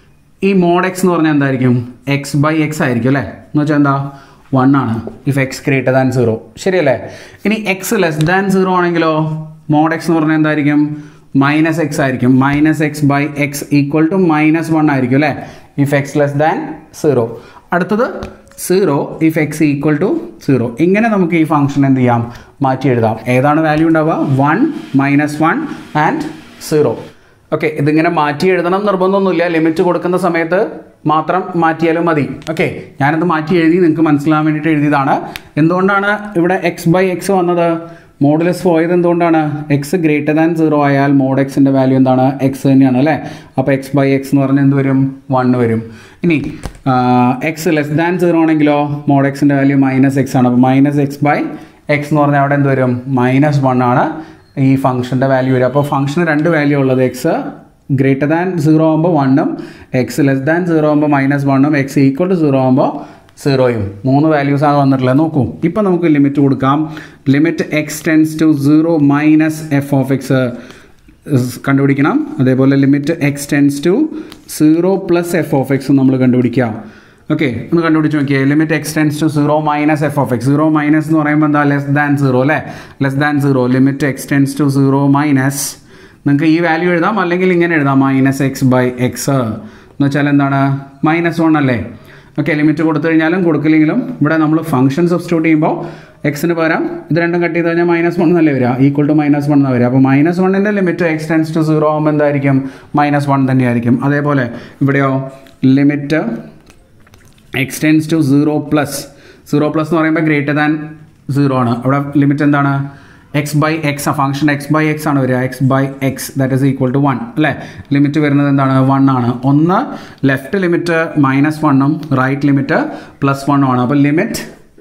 ഈ മോഡ് എക്സ് എന്ന് പറഞ്ഞാൽ എന്തായിരിക്കും എക്സ് ബൈ എക്സ് ആയിരിക്കും അല്ലേ എന്ന് വെച്ചാൽ എന്താ വൺ ആണ് if x greater than zero ശരിയല്ലേ ഇനി എക്സ് ലെസ് ദാൻ സീറോ ആണെങ്കിലോ മോഡ് എക്സ് എന്ന് പറഞ്ഞാൽ എന്തായിരിക്കും മൈനസ് എക്സ് ആയിരിക്കും minus x by x equal to minus one ആയിരിക്കും അല്ലേ if x less than zero അടുത്തത് zero if x equal to zero ഇങ്ങനെ നമുക്ക് ഈ ഫംഗ്ഷൻ എന്ത് ചെയ്യാം മാറ്റി എഴുതാം ഏതാണ് വാല്യൂ ഉണ്ടാവുക one minus one and zero okay ഇതിങ്ങനെ മാറ്റി എഴുതണം നിർബന്ധമൊന്നുമില്ല ലിമിറ്റ് കൊടുക്കുന്ന സമയത്ത് മാത്രം മാറ്റിയാലും മതി ഓക്കെ ഞാനത് മാറ്റി എഴുതി നിങ്ങൾക്ക് മനസ്സിലാകാൻ വേണ്ടിയിട്ട് എഴുതിയതാണ് എന്തുകൊണ്ടാണ് ഇവിടെ എക്സ് ബൈ എക്സ് വന്നത് മോഡുലസ് പോയത് എന്തുകൊണ്ടാണ് എക്സ് ഗ്രേറ്റർ ദാൻ സീറോ ആയാൽ മോഡ് എക്സിൻ്റെ വാല്യൂ എന്താണ് എക്സ് തന്നെയാണ് അല്ലേ അപ്പോൾ എക്സ് ബൈ എക്സ് എന്ന് പറഞ്ഞാൽ എന്ത് വരും വൺ വരും ഇനി എക്സ് ലെസ് ദാൻ സീറോ ആണെങ്കിലോ മോഡ് എക്സിൻ്റെ വാല്യൂ മൈനസ് എക്സ് ആണ് അപ്പോൾ മൈനസ് എക്സ് ബൈ എക്സ് എന്ന് പറഞ്ഞാൽ അവിടെ എന്ത് വരും മൈനസ് വൺ ആണ് ഈ ഫംഗ്ഷൻ്റെ വാല്യൂ വരും അപ്പോൾ ഫംഗ്ഷന് രണ്ട് വാല്യൂ ഉള്ളത് എക്സ് ഗ്രേറ്റർ ദാൻ സീറോ ആകുമ്പോൾ വണ്ണും എക്സ് ലെസ് ദാൻ സീറോ ആകുമ്പോൾ മൈനസ് വണ്ണും എക്സ് ഈക്വൽ ടു സീറോ ആകുമ്പോൾ സീറോയും മൂന്ന് വാല്യൂസ് ആണ് വന്നിട്ടുള്ളത് നോക്കൂ ഇപ്പം നമുക്ക് ലിമിറ്റ് കൊടുക്കാം limit x tends to zero minus F of x കണ്ടുപിടിക്കണം അതേപോലെ limit x tends to zero plus f of x നമ്മൾ കണ്ടുപിടിക്കുക ഓക്കെ ഒന്ന് കണ്ടുപിടിച്ച് നോക്കിയേ limit x tends to zero minus F of x zero minus എന്ന് പറയുമ്പോൾ എന്താ ലെസ് ദാൻ സീറോ അല്ലേ less than zero limit x tends to zero minus നിങ്ങൾക്ക് ഈ വാല്യൂ എഴുതാം അല്ലെങ്കിൽ ഇങ്ങനെ എഴുതാം മൈനസ് എക്സ് ബൈ എക്സ് എന്ന് വെച്ചാൽ എന്താണ് മൈനസ് വൺ അല്ലേ ഓക്കെ ലിമിറ്റ് കൊടുത്തു കഴിഞ്ഞാലും കൊടുക്കില്ലെങ്കിലും ഇവിടെ നമ്മൾ ഫംഗ്ഷൻ സബ്സ്റ്റിറ്റ്യൂട്ട് ചെയ്യുമ്പോൾ എക്സിന് പകരം ഇത് രണ്ടും കട്ട് ചെയ്ത് കഴിഞ്ഞാൽ മൈനസ് വൺ എന്നല്ലേ വരിക ഈക്വൽ ടു മൈനസ് വൺ എന്നാണ് വരിക അപ്പോൾ മൈനസ് വണ്ണിൻ്റെ limit x tends to zero ആകുമ്പോൾ എന്തായിരിക്കും മൈനസ് വൺ തന്നെയായിരിക്കും അതേപോലെ ഇവിടെയോ limit x tends to zero plus zero plus എന്ന് പറയുമ്പോൾ ഗ്രേറ്റർ ദാൻ സീറോ ആണ് അവിടെ ലിമിറ്റ് എന്താണ് എക്സ് ബൈ എക്സ് ആ ഫംഗ്ഷൻ എക്സ് ബൈ എക്സ് ആണ് വരിക x by x that is equal to one അല്ലേ ലിമിറ്റ് വരുന്നത് എന്താണ് വൺ ആണ് ഒന്ന് ലെഫ്റ്റ് ലിമിറ്റ് മൈനസ് വണ്ണും റൈറ്റ് ലിമിറ്റ് പ്ലസ് വണ്ണും ആണ് അപ്പോൾ limit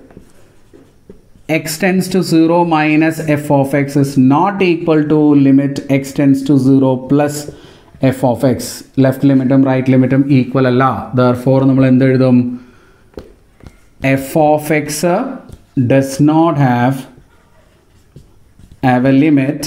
x tends to 0 minus f of x is not equal to limit x tends to 0 plus f of x left ലിമിറ്റും റൈറ്റ് ലിമിറ്റും ഈക്വൽ അല്ല ദർഫോർ നമ്മൾ എന്ത് എഴുതും f of x does not have have a limit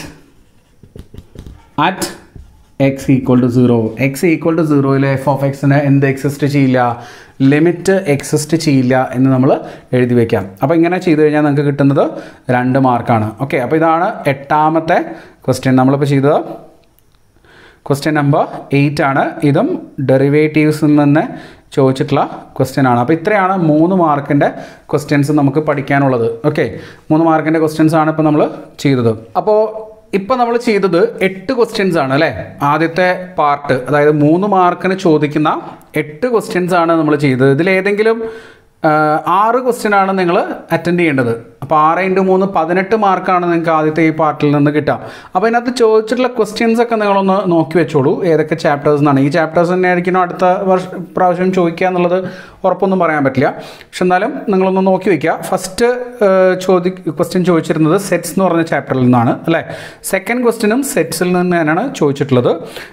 at x equal to zero x equal to സീറോയിൽ എഫ് ഓഫ് എക്സിന് എന്ത് എക്സിസ്റ്റ് ചെയ്യില്ല ലിമിറ്റ് എക്സിസ്റ്റ് ചെയ്യില്ല എന്ന് നമ്മൾ എഴുതി വെക്കാം അപ്പോൾ ഇങ്ങനെ ചെയ്തു കഴിഞ്ഞാൽ നിങ്ങൾക്ക് കിട്ടുന്നത് രണ്ട് മാർക്കാണ് ഓക്കെ അപ്പോൾ ഇതാണ് എട്ടാമത്തെ ക്വസ്റ്റ്യൻ നമ്മളിപ്പോൾ ചെയ്തത് ക്വസ്റ്റ്യൻ നമ്പർ എയ്റ്റ് ആണ് ഇതും ഡെറിവേറ്റീവ്സിൽ നിന്ന് ചോദിച്ചിട്ടുള്ള ക്വസ്റ്റ്യൻ ആണ് അപ്പോൾ ഇത്രയാണ് മൂന്ന് മാർക്കിൻ്റെ ക്വസ്റ്റ്യൻസ് നമുക്ക് പഠിക്കാനുള്ളത് ഓക്കെ മൂന്ന് മാർക്കിൻ്റെ ക്വസ്റ്റ്യൻസ് ആണ് ഇപ്പോൾ നമ്മൾ ചെയ്തത് അപ്പോൾ ഇപ്പോൾ നമ്മൾ ചെയ്തത് എട്ട് ക്വസ്റ്റ്യൻസ് ആണ് അല്ലേ ആദ്യത്തെ പാർട്ട് അതായത് മൂന്ന് മാർക്കിന് ചോദിക്കുന്ന എട്ട് ക്വസ്റ്റ്യൻസ് ആണ് നമ്മൾ ചെയ്തത് ഇതിലേതെങ്കിലും ആറ് ക്വസ്റ്റ്യൻ ആണ് നിങ്ങൾ അറ്റൻഡ് ചെയ്യേണ്ടത് അപ്പോൾ ആറ് ഇൻറ്റു മൂന്ന് പതിനെട്ട് മാർക്കാണ് നിങ്ങൾക്ക് ആദ്യത്തെ ഈ പാർട്ടിൽ നിന്ന് കിട്ടുക അപ്പോൾ ഇതിനകത്ത് ചോദിച്ചിട്ടുള്ള ക്വസ്റ്റ്യൻസ് ഒക്കെ നിങ്ങളൊന്ന് നോക്കി വെച്ചോളൂ ഏതൊക്കെ ചാപ്റ്റേഴ്സ് എന്നാണ് ഈ ചാപ്റ്റേഴ്സ് തന്നെ ആയിരിക്കണം അടുത്ത വർഷ പ്രാവശ്യം ചോദിക്കുക എന്നുള്ളത് ഉറപ്പൊന്നും പറയാൻ പറ്റില്ല പക്ഷെ എന്നാലും നിങ്ങളൊന്ന് നോക്കി വയ്ക്കുക ഫസ്റ്റ് ചോദി ക്വസ്റ്റ്യൻ ചോദിച്ചിരുന്നത് സെറ്റ്സ് എന്ന് പറഞ്ഞ ചാപ്റ്ററിൽ നിന്നാണ് അല്ലേ സെക്കൻഡ് ക്വസ്റ്റ്യനും സെറ്റ്സിൽ നിന്ന് തന്നെയാണ് ചോദിച്ചിട്ടുള്ളത്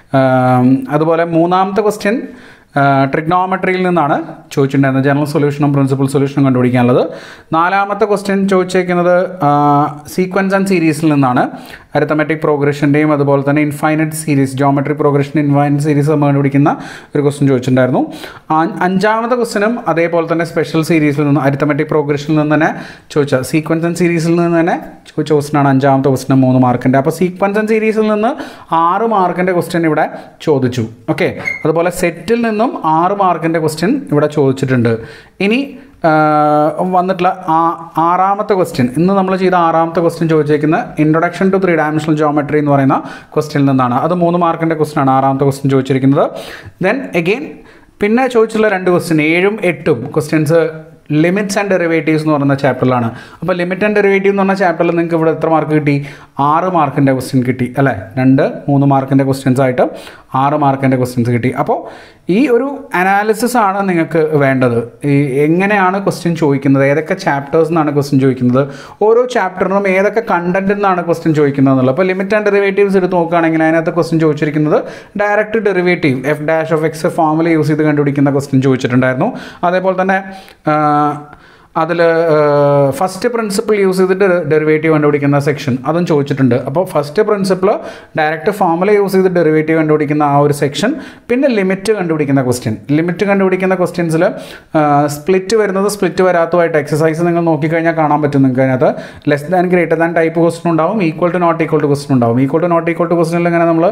അതുപോലെ മൂന്നാമത്തെ ക്വസ്റ്റ്യൻ ട്രിഗ്നോമെട്രിയിൽ നിന്നാണ് ചോദിച്ചിട്ടുണ്ടായിരുന്നത് ജനറൽ സൊല്യൂഷനും പ്രിൻസിപ്പൽ സൊല്യൂഷനും കണ്ടുപിടിക്കാനുള്ളത് നാലാമത്തെ ക്വസ്റ്റ്യൻ ചോദിച്ചേക്കുന്നത് സീക്വൻസ് ആൻഡ് സീരീസിൽ നിന്നാണ് അരിത്തമെറ്റിക് പ്രോഗ്രഷൻ്റെയും അതുപോലെ തന്നെ infinite series geometry progression infinite series നമ്മൾ കണ്ടുപിടിക്കുന്ന ഒരു ക്വസ്റ്റ്യൻ ചോദിച്ചിട്ടുണ്ടായിരുന്നു അഞ്ചാമത്തെ ക്വസ്റ്റ്യനും അതേപോലെ തന്നെ സ്പെഷ്യൽ സീരീസിൽ നിന്ന് അരിത്തമെറ്റിക് പ്രോഗ്രഷനിൽ നിന്ന് തന്നെ ചോദിച്ച സീക്വൻസ് ആൻഡ് സീരീസിൽ നിന്ന് തന്നെ ചോദിച്ച ക്വസ്റ്റ്യനാണ് അഞ്ചാമത്തെ ക്വസ്റ്റ്യൻ മൂന്ന് മാർക്കിൻ്റെ അപ്പോൾ സീക്വൻസ് ആൻഡ് സീരീസിൽ നിന്ന് ആറ് മാർക്കിൻ്റെ ക്വസ്റ്റ്യൻ ഇവിടെ ചോദിച്ചു ഓക്കെ അതുപോലെ സെറ്റിൽ നിന്നും ആറ് മാർക്കിൻ്റെ ക്വസ്റ്റ്യൻ ഇവിടെ ചോദിച്ചിട്ടുണ്ട് ഇനി വന്നിട്ടുള്ള ആ ആറാമത്തെ ക്വസ്റ്റ്യൻ ഇന്ന് നമ്മൾ ചെയ്ത ആറാമത്തെ ക്വസ്റ്റ്യൻ ചോദിച്ചേക്കുന്ന introduction to three dimensional geometry എന്ന് പറയുന്ന ക്വസ്റ്റ്യനിൽ നിന്നാണ് അത് മൂന്ന് മാർക്കിൻ്റെ ക്വസ്റ്റ്യൻ ആണ് ആറാമത്തെ ക്വസ്റ്റ്യൻ ചോദിച്ചിരിക്കുന്നത് ദെൻ എഗെയിൻ പിന്നെ ചോദിച്ചിട്ടുള്ള രണ്ട് ക്വസ്റ്റ്യൻ ഏഴും എട്ടും ക്വസ്റ്റ്യൻസ് ലിമിറ്റ്സ് ആൻഡ് ഡെറിവേറ്റീവ്സ് എന്ന് പറയുന്ന ചാപ്റ്ററിലാണ് അപ്പോൾ ലിമിറ്റ് ആൻഡ് ഡെറിവേറ്റീവ് എന്ന് പറഞ്ഞ ചാപ്റ്ററിൽ നിങ്ങൾക്ക് ഇവിടെ എത്ര മാർക്ക് കിട്ടി ആറ് മാർക്കിൻ്റെ ക്വസ്റ്റ്യൻ കിട്ടി അല്ലേ രണ്ട് മൂന്ന് മാർക്കിൻ്റെ ക്വസ്റ്റ്യൻസ് ആയിട്ട് ആറ് മാർക്കിൻ്റെ ക്വസ്റ്റ്യൻസ് കിട്ടി അപ്പോൾ ഈ ഒരു അനാലിസിസ് ആണ് നിങ്ങൾക്ക് വേണ്ടത് ഈ എങ്ങനെയാണ് ക്വസ്റ്റ്യൻ ചോദിക്കുന്നത് ഏതൊക്കെ ചാപ്റ്റേഴ്സ് നിന്നാണ് ക്വസ്റ്റ്യൻ ചോദിക്കുന്നത് ഓരോ ചാപ്റ്ററിനും ഏതൊക്കെ കണ്ടന്റിൽ നിന്നാണ് ക്വസ്റ്റ്യൻ ചോദിക്കുന്നത് എന്നുള്ളത് അപ്പോൾ ലിമിറ്റ് ആൻഡ് ഡെറിവേറ്റീവ്സ് എടുത്ത് നോക്കുകയാണെങ്കിൽ അതിനകത്ത് ക്വസ്റ്റ്യൻ ചോദിച്ചിരിക്കുന്നത് direct derivative f dash of x formula use ചെയ്ത് കണ്ടുപിടിക്കുന്ന ക്വസ്റ്റ്യൻ ചോദിച്ചിട്ടുണ്ടായിരുന്നു അതേപോലെ തന്നെ അതിൽ ഫസ്റ്റ് പ്രിൻസിപ്പിൾ യൂസ് ചെയ്തിട്ട് ഡെറിവേറ്റീവ് കണ്ടുപിടിക്കുന്ന സെക്ഷൻ അതും ചോദിച്ചിട്ടുണ്ട് അപ്പോൾ first principle direct formula use ചെയ്ത് ഡെറിവേറ്റീവ് കണ്ടുപിടിക്കുന്ന ആ ഒരു സെക്ഷൻ പിന്നെ ലിമിറ്റ് കണ്ടുപിടിക്കുന്ന ക്വസ്റ്റ്യൻ ലിമിറ്റ് കണ്ടുപിടിക്കുന്ന ക്വസ്റ്റ്യൻസിൽ സ്പ്ലിറ്റ് വരുന്നത് സ്പ്ലിറ്റ് വരാത്തതായിട്ട് എക്സസൈസ് നിങ്ങൾ നോക്കിക്കഴിഞ്ഞാൽ കാണാൻ പറ്റും നിങ്ങൾക്ക് അതിനകത്ത് less than greater than type question ഉണ്ടാവും equal to not equal to question ഉണ്ടാവും equal to not equal to ക്വസ്റ്റനിൽ ഇങ്ങനെ നമ്മൾ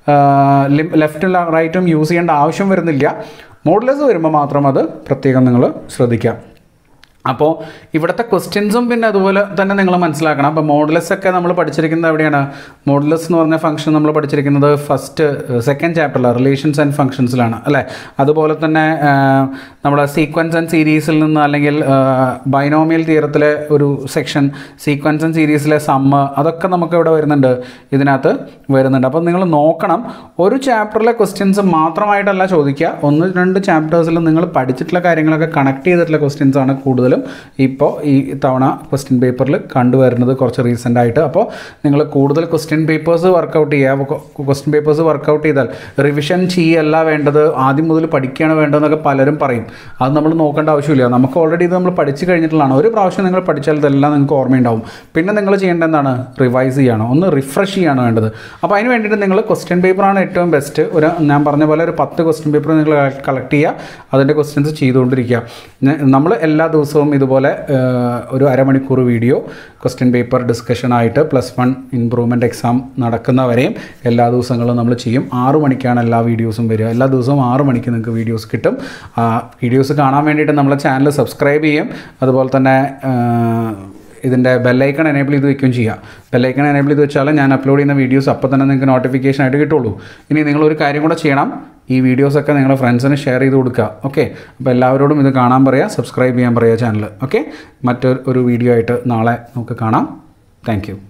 ലെഫ്റ്റും റൈറ്റും യൂസ് ചെയ്യേണ്ട ആവശ്യം വരുന്നില്ല മോഡലസ് വരുമ്പോൾ മാത്രം അത് പ്രത്യേകം നിങ്ങൾ ശ്രദ്ധിക്കാം അപ്പോൾ ഇവിടുത്തെ ക്വസ്റ്റ്യൻസും പിന്നെ അതുപോലെ തന്നെ നിങ്ങൾ മനസ്സിലാക്കണം അപ്പോൾ മോഡലസ് ഒക്കെ നമ്മൾ പഠിച്ചിരിക്കുന്നത് എവിടെയാണ് മോഡലസ് എന്ന് പറഞ്ഞ ഫംഗ്ഷൻ നമ്മൾ പഠിച്ചിരിക്കുന്നത് ഫസ്റ്റ് സെക്കൻഡ് ചാപ്റ്ററിലാണ് റിലേഷൻസ് ആൻഡ് ഫംഗ്ഷൻസിലാണ് അല്ലേ അതുപോലെ തന്നെ നമ്മുടെ സീക്വൻസ് ആൻഡ് സീരീസിൽ നിന്ന് അല്ലെങ്കിൽ ബൈനോമിയൽ തിയറത്തിലെ ഒരു സെക്ഷൻ സീക്വൻസ് ആൻഡ് സീരീസിലെ സമ്മ് അതൊക്കെ നമുക്ക് ഇവിടെ വരുന്നുണ്ട് ഇതിനകത്ത് വരുന്നുണ്ട് അപ്പോൾ നിങ്ങൾ നോക്കണം ഒരു ചാപ്റ്ററിലെ ക്വസ്റ്റ്യൻസ് മാത്രമായിട്ടല്ല ചോദിക്കുക ഒന്ന് രണ്ട് ചാപ്റ്റേഴ്സിൽ നിങ്ങൾ പഠിച്ചിട്ടുള്ള കാര്യങ്ങളൊക്കെ കണക്ട് ചെയ്തിട്ടുള്ള ക്വസ്റ്റ്യൻസ് ആണ് കൂടുതലും ഇപ്പോൾ ഈ തവണ ക്വസ്റ്റ്യൻ പേപ്പറിൽ കണ്ടുവരുന്നത് കുറച്ച് റീസെൻ്റ് ആയിട്ട് അപ്പോൾ നിങ്ങൾ കൂടുതൽ ക്വസ്റ്റ്യൻ പേപ്പേഴ്സ് വർക്കൗട്ട് ചെയ്യുക ക്വസ്റ്റ്യൻ പേപ്പേഴ്സ് വർക്കൗട്ട് ചെയ്താൽ റിവിഷൻ ചെയ്യല്ല വേണ്ടത് ആദ്യം മുതൽ പഠിക്കുകയാണ് വേണ്ടതെന്നൊക്കെ പലരും പറയും അത് നമ്മൾ നോക്കേണ്ട ആവശ്യമില്ല നമുക്ക് ഓൾറെഡി ഇത് നമ്മൾ പഠിച്ചു കഴിഞ്ഞിട്ടുള്ളതാണ് ഒരു പ്രാവശ്യം നിങ്ങൾ പഠിച്ചാൽ ഇതെല്ലാം നിങ്ങൾക്ക് ഓർമ്മയുണ്ടാവും പിന്നെ നിങ്ങൾ ചെയ്യേണ്ടത് എന്താണ് റിവൈസ് ചെയ്യണം ഒന്ന് റിഫ്രഷ് ചെയ്യാണ് വേണ്ടത് അപ്പോൾ അതിന് വേണ്ടിയിട്ട് നിങ്ങൾ ക്വസ്റ്റ്യൻ പേപ്പറാണ് ഏറ്റവും ബെസ്റ്റ് ഒരു ഞാൻ പറഞ്ഞ പോലെ ഒരു പത്ത് ക്വസ്റ്റ്യൻ പേപ്പർ നിങ്ങൾ കളക്ട് ചെയ്യുക അതിൻ്റെ ക്വസ്റ്റ്യൻസ് ചെയ്തുകൊണ്ടിരിക്കുക നമ്മൾ എല്ലാ ദിവസവും ഇതുപോലെ ഒരു അരമണിക്കൂർ വീഡിയോ ക്വസ്റ്റ്യൻ പേപ്പർ ഡിസ്കഷൻ ആയിട്ട് പ്ലസ് വൺ ഇമ്പ്രൂവ്മെൻറ്റ് എക്സാം നടക്കുന്നവരെയും എല്ലാ ദിവസങ്ങളും നമ്മൾ ചെയ്യും ആറ് മണിക്കാണ് എല്ലാ വീഡിയോസും വരിക എല്ലാ ദിവസവും ആറ് മണിക്ക് നിങ്ങൾക്ക് വീഡിയോസ് കിട്ടും ആ വീഡിയോസ് കാണാൻ വേണ്ടിയിട്ട് നമ്മളെ ചാനൽ സബ്സ്ക്രൈബ് ചെയ്യും അതുപോലെ തന്നെ ഇതിൻ്റെ ബെല്ലൈക്കൺ എനേബിൾ ചെയ്ത് വെക്കുകയും ചെയ്യാം ബെല്ലൈക്കൺ എനേബിൾ ചെയ്ത് വെച്ചാൽ ഞാൻ അപ്ലോഡ് ചെയ്യുന്ന വീഡിയോസ് അപ്പോൾ തന്നെ നിങ്ങൾക്ക് നോട്ടിഫിക്കേഷൻ ആയിട്ട് കിട്ടുള്ളൂ ഇനി നിങ്ങളൊരു കാര്യം കൂടെ ചെയ്യണം ഈ വീഡിയോസൊക്കെ നിങ്ങളുടെ ഫ്രണ്ട്സിന് ഷെയർ ചെയ്ത് കൊടുക്കുക ഓക്കെ അപ്പോൾ എല്ലാവരോടും ഇത് കാണാൻ പറയുക സബ്സ്ക്രൈബ് ചെയ്യാൻ പറയുക ചാനൽ ഓക്കെ മറ്റൊരു ഒരു വീഡിയോ ആയിട്ട് നാളെ നമുക്ക് കാണാം താങ്ക്